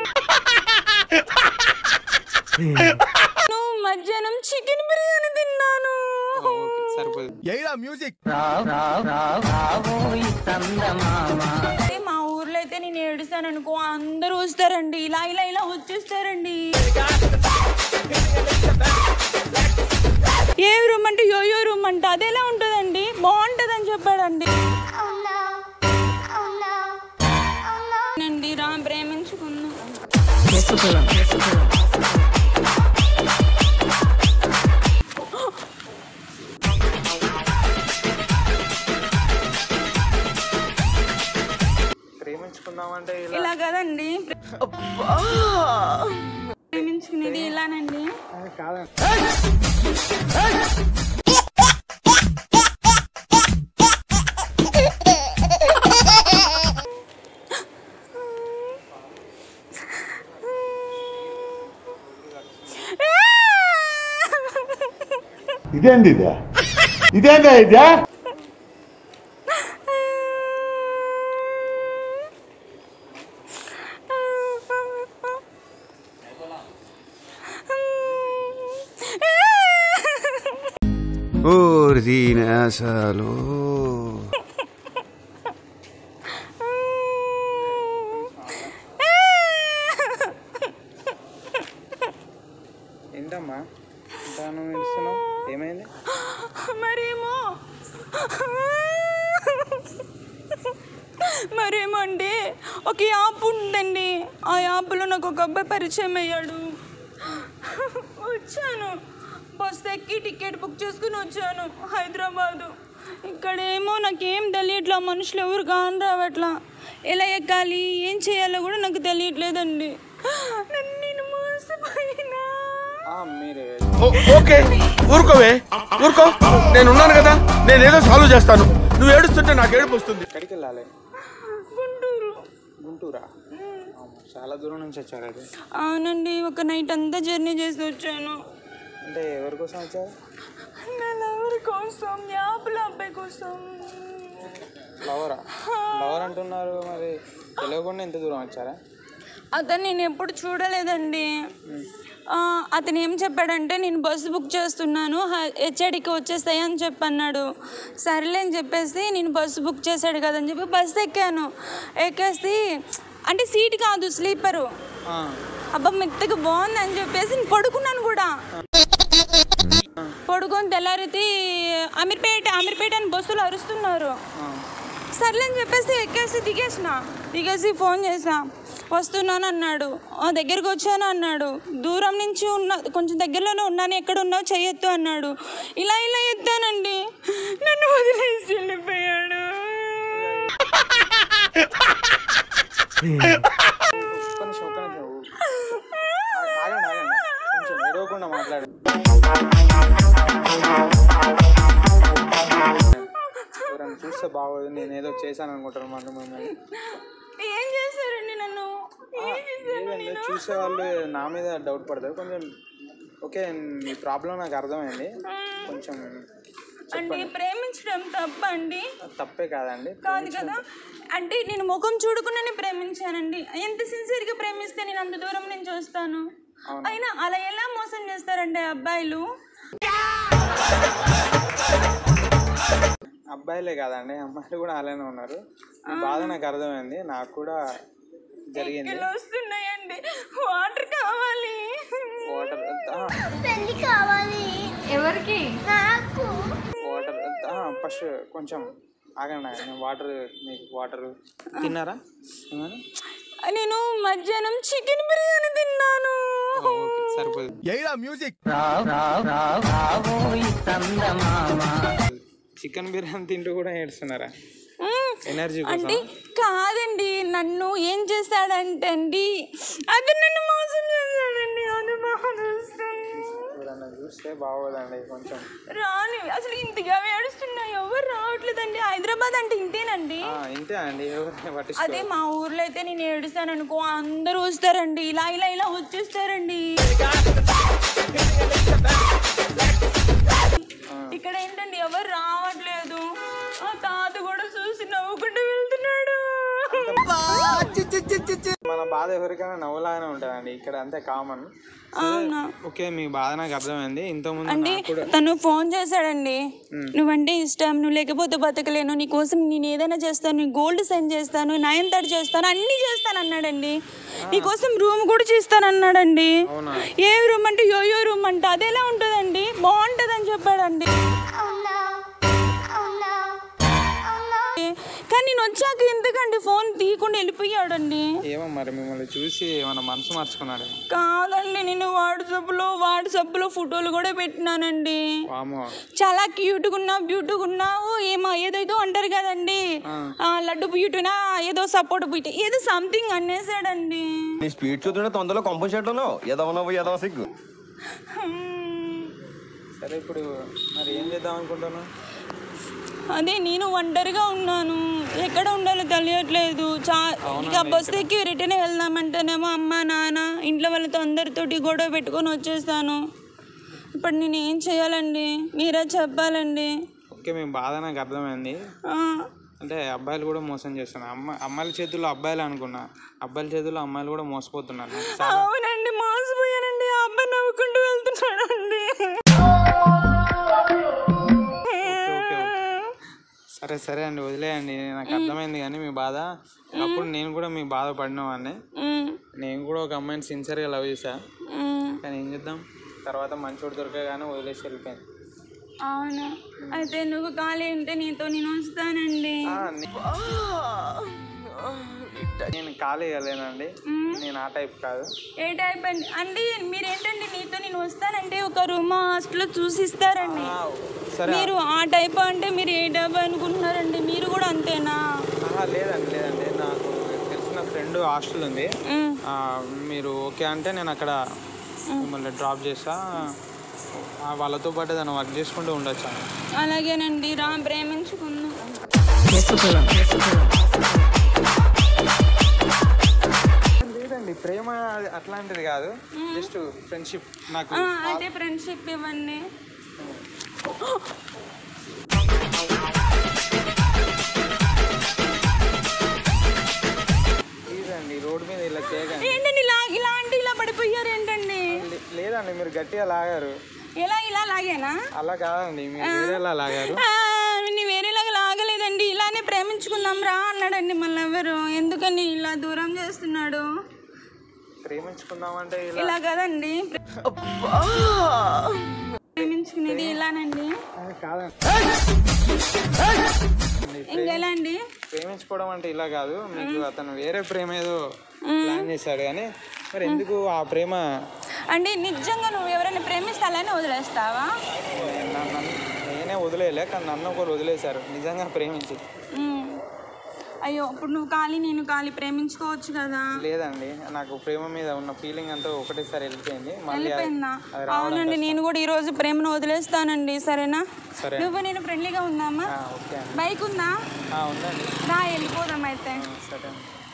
నేను మధ్యాహ్నం చికెన్ బిర్యానీ తిన్నాను ఓకే సరిపోదు ఎయిరా మ్యూజిక్ అదే మా ఊర్లో అయితే నేను ఏడుస్తాను అనుకో అందరూ వస్తారండి ఇలా ఇలా ఇలా వచ్చేస్తారండి ఏ రూమ్ అంటే యోయో రూమ్ అంటే అది ఎలా ఉంటుందండి బాగుంటుందని చెప్పాడండి నండి రా ప్రేమించుకుందాం ప్రేమించుకుందామంటే ఇలా ఇలా కదండి ప్రేమించుకునేది ఇలానండి కాదండి ఇదేంది ఇదే ఇదేందా ఇదే అసలు ఏంటమ్మా ఇంకా నువ్వు ఏడుస్తున్నావు ఏమైంది మరేమో మరేమో అండి ఒక యాప్ ఉందండి ఆ యాప్లో నాకు ఒక అబ్బాయి పరిచయం అయ్యాడు వచ్చాను బస్ ఎక్కి టికెట్ బుక్ చేసుకుని వచ్చాను హైదరాబాదు ఇక్కడేమో నాకేం తెలియట్లా మనుషులు ఎవరు కాని రావట్లా ఎలా ఎక్కాలి ఏం చేయాలో కూడా నాకు తెలియట్లేదండి నన్ను నేను మోసపోయినా ఆ, మీరే ఓకే ఊరుకోవే ఊరుకో నేను ఉన్నాను కదా నేను ఏదో సాల్వ్ చేస్తాను నువ్వు ఏడుస్తుంటే నాకు ఏడుపు వస్తుంది ఎక్కడికి వెళ్ళాలి గుంటూరు గుంటూరా అమ్మో, చాలా దూరం నుంచి వచ్చారు అది అవునండి ఒక నైట్ అంతా జర్నీ చేసి వచ్చాను అంటే ఎవరి కోసం వచ్చారు నా లవర్ కోసం యాప్ల అబ్బాయి కోసం లవరా లవర్ అంటున్నారు మరి తెలియకుండా ఎంత దూరం వచ్చారా అతను నేను ఎప్పుడు చూడలేదండి ఆ, అతను ఏం చెప్పాడంటే నేను బస్సు బుక్ చేస్తున్నాను హెచ్ఐడికి వచ్చేస్తాయి అని చెప్పన్నాడు సరేలే అని చెప్పేసి నేను బస్సు బుక్ చేశాడు కదని చెప్పి బస్సు ఎక్కాను ఎక్కేసి అంటే సీట్ కాదు స్లీపరు ఆ, అబ్బా మెత్తగా బాగుంది అని చెప్పేసి నేను పడుకున్నాను కూడా పడుకొని తెల్లారితే అమీర్పేట అమీర్పేట అని బస్సులు అరుస్తున్నారు ఆ. సర్లే అని చెప్పేసి ఎక్కేసి దిగేసిన దిగేసి ఫోన్ చేసా వస్తున్నాను అన్నాడు "ఆ, దగ్గరికి వచ్చాను అన్నాడు దూరం నుంచి ఉన్న కొంచెం దగ్గరలోనే ఉన్నాను ఎక్కడ ఉన్నావు చెయ్యొద్దు అన్నాడు ఇలా ఇలా ఎత్తానండి నన్ను వదిలేసి వెళ్ళిపోయాడు ఒక్క నిమిషం ఒక్క నిమిషం ఆ- ఆగండి ఆగండి కొంచెం ఎడవకుండా మాట్లాడు ఎవరైనా చూస్తే బాగోదు నేను ఏదో చేశాను అనుకుంటారు మళ్ళీ మిమ్మల్ని ఏం చేశారండి నన్ను ఏం చేశారు లేదండి చూసే వాళ్ళు నా మీద డౌట్ పడతారు కొంచెం ఓకే మీ ప్రాబ్లం నాకు అర్థమైంది కొంచెం అంటే ప్రేమించడం తప్ప అండి తప్పే కాదండి కాదు కదా అంటే నేను ముఖం చూడకుండానే ప్రేమించానండి ఎంత సిన్సియర్గా ప్రేమిస్తే నేను అంత దూరం నుంచి వస్తాను అయినా అలా ఎలా మోసం చేస్తారండి ఆ అబ్బాయిలు అబ్బాయిలే కాదండి అమ్మాయిలు కూడా అలానే ఉన్నారు మీ బాధ నాకు అర్థమైంది నాకు కూడా జరిగింది ఇలా వస్తున్నాయండి వాటర్ కావాలి వాటర్ పెళ్లి కావాలి ఎవరికి నాకు వాటర్ ఫస్ట్ కొంచెం ఆగండి నేను వాటర్ మీకు వాటర్ తిన్నారా ఏమైనా నేను మధ్యాహ్నం చికెన్ బిర్యానీ తిన్నాను ఓకే సరిపోదు ఎయిరా మ్యూజిక్ చికెన్ బిర్యానీ తింటూ కూడా ఏడుస్తున్నారా మ్మ్. ఎనర్జీ అంటే కోసం కాదండి నన్ను ఏం చేశాడంటే అండి అది నన్ను మోసం చేశాడండి అది బాధేస్తుంది. ఎవరన్నా చూస్తే బాగోదండి కొంచెం రాని అసలు ఇంతగా ఏడుస్తున్నాయి ఎవరు రావట్లేదండి హైదరాబాద్ అంటే ఇంతేనండి ఆ, ఇంతే అండి ఎవరిని అదే పట్టించుకో మా ఊర్లో అయితే నేను ఏడుస్తాను అనుకో అందరూ వస్తారండి ఇలా ఇలా ఇలా వచ్చేస్తారండి ఇక్కడ ఏంటండి ఎవరు రావట్లేదు ఆ తాత కూడా చూసి నవ్వుకుంటూ వెళ్తున్నాడు మన బాధ ఎవరికైనా నవ్వులాగానే ఉంటుందండి ఇక్కడ అంతే కామన్ అవునా ఓకే మీ బాధ నాకు అర్థమైంది ఇంతకుముందు అండి నాకు కూడా తను ఫోన్ చేశాడండి నువ్వంటే ఇష్టం నువ్వు లేకపోతే బతకలేను నీ కోసం నేను ఏదైనా చేస్తాను నీ గోల్డ్ సెండ్ చేస్తాను నయం తడి చేస్తాను అన్నీ చేస్తాను అన్నాడండి నీ కోసం రూమ్ కూడా చేస్తాను అన్నాడండి అవునా ఏ రూమ్ అంటే యోయో రూమ్ అంటే అది ఎలా ఉంటుందండి బాగుంటుందని చెప్పాడండి అవునా అవునా అవునా కానీ నేను వచ్చాక ఎందుకండి ఫోన్ తీయకుండా వెళ్ళిపోయాడండి ఏమో మరి మిమ్మల్ని చూసి ఏమన్నా మనసు మార్చుకున్నాడు కాదండి నేను వాట్సాప్లో వాట్సాప్లో ఫోటోలు కూడా పెట్టినానండి వామో చాలా క్యూట్గా ఉన్నావు బ్యూటీగా ఉన్నావు ఏమో ఏదేదో అంటారు కదండి ఆ, లడ్డు బ్యూటీనా ఏదో సపోర్ట్ బ్యూటీ ఏదో సంథింగ్ అనేసాడండి నీ స్పీడ్ చూస్తుంటే తొందరలో కొంప చెట్లను ఎదవ నవ్వు ఎదవ సిగ్గు హ్మ్. సరే ఇప్పుడు మరి ఏం చేద్దాం అనుకుంటున్నావు అదే నేను ఒంటరిగా ఉన్నాను ఎక్కడ ఉండాలో తెలియట్లేదు చా ఇక బస్సు ఎక్కి రిటర్న్ వెళ్దామంటేనేమో అమ్మ నాన్న ఇంట్లో వాళ్ళతో అందరితోటి గొడవ పెట్టుకొని వచ్చేస్తాను ఇప్పుడు నేను ఏం చేయాలండి మీరే చెప్పాలండి ఓకే మీ బాధ నాకు అర్థమైంది ఆ, అంటే అబ్బాయిలు కూడా మోసం చేస్తున్నారు అమ్మ అమ్మాయిల చేతుల్లో అబ్బాయిలు అనుకున్నా అబ్బాయిల చేతుల్లో అమ్మాయిలు కూడా మోసపోతున్నారు నాకు చాలా- అవునండి మోసపోయానండి ఆ అబ్బాయి నవ్వుకుంటూ వెళ్తున్నాడండి ఓకే, ఓకే. సరే సరే అండి వదిలేయండి నాకు అర్థమైంది కానీ మీ బాధ అప్పుడు నేను కూడా మీ బాధ పడినవాడిని ఉమ్, నేను కూడా ఒక అమ్మాయిని సిన్సియర్గా లవ్ చేశా ఉమ్, కానీ ఏం చేద్దాం తర్వాత మంచోడు దొరకగానే వదిలేసి వెళ్ళిపోయింది అవును అయితే నువ్వు ఖాళీ ఉంటే నీతో నేను వస్తానండి ఆ, నే- నేను ఖాళీ లేనండి నేను ఆ టైప్ కాదు ఏ టైప్ అండి అంటే మీరేంటండి నీతో నేను వస్తానంటే ఒక రూమ్ హాస్టల్లో చూసి ఇస్తారండి ఆ, సరే మీరు ఆ టైప్ అంటే మీరు ఏ టైప్ అనుకుంటున్నారండి మీరు కూడా అంతేనా ఆహా, లేదండి లేదండి నాకు తెలిసిన ఫ్రెండ్ హాస్టల్ ఉంది ఉమ్, ఆ, మీరు ఓకే అంటే నేను అక్కడ మిమ్మల్ని డ్రాప్ చేస్తా ఆ, వాళ్ళతో పాటు దాన్ని వర్క్ చేసుకుంటూ ఉండొచ్చు అలాగేనండి రా ప్రేమించుకుందాం లేదండి ప్రేమ అది అట్లాంటిది కాదు జస్ట్ ఫ్రెండ్షిప్ నాకు ఆ, అయితే ఫ్రెండ్షిప్ ఇవ్వండి ప్లీజ్ అండి రోడ్డు మీద ఇలా చేయకండి ఏంటండి ఇలా ఇలాంటి ఇలా పడిపోయారు ఏంటండి లే- లేదండి మీరు గట్టిగా లాగారు ఎలా ఇలా లాగేనా అలా కాదండి మీరు వేరేలా లాగారు ఆ, నీ వేరేలాగా లాగలేదండి ఇలానే ప్రేమించుకుందాం రా అన్నాడండి మళ్ళీ ఎవరు ఎందుకని ఇలా దూరం చేస్తున్నాడు ప్రేమించుకుందామంటే ఇలా ఇలా కదండి ప్రేమించుకునేది ఇలానండి ఆ, కాదండి ఇంకెలా అండి ప్రేమించుకోవడం అంటే ఇలా కాదు మీకు అతను వేరే ప్రేమ ఏదో ప్లాన్ చేశాడు కానీ మరి ఎందుకు ఆ ప్రేమ అంటే నిజంగా నువ్వు ఎవరైనా ప్రేమిస్తే అలానే వదిలేస్తావా నేను- నన్ను నేనే వదిలేయలే కానీ నన్ను ఒకరు వదిలేశారు నిజంగా ప్రేమించి ఉమ్. అయ్యో ఇప్పుడు నువ్వు ఖాళీ నేను ఖాళీ ప్రేమించుకోవచ్చు కదా లేదండి నాకు ప్రేమ మీద ఉన్న ఫీలింగ్ అంతా ఒకటేసారి వెళ్ళిపోయింది మళ్ళీ అది- వెళ్ళిపోయిందా అది రావడం అవునండి నేను కూడా ఈ రోజు ప్రేమను వదిలేస్తానండి సరేనా సరే. నువ్వు నేను ఫ్రెండ్లీగా ఉందామా ఆ, ఓకే అండి బైక్ ఉందా ఆ, ఉందండి రా వెళ్ళిపోదాం అయితే సరే అండి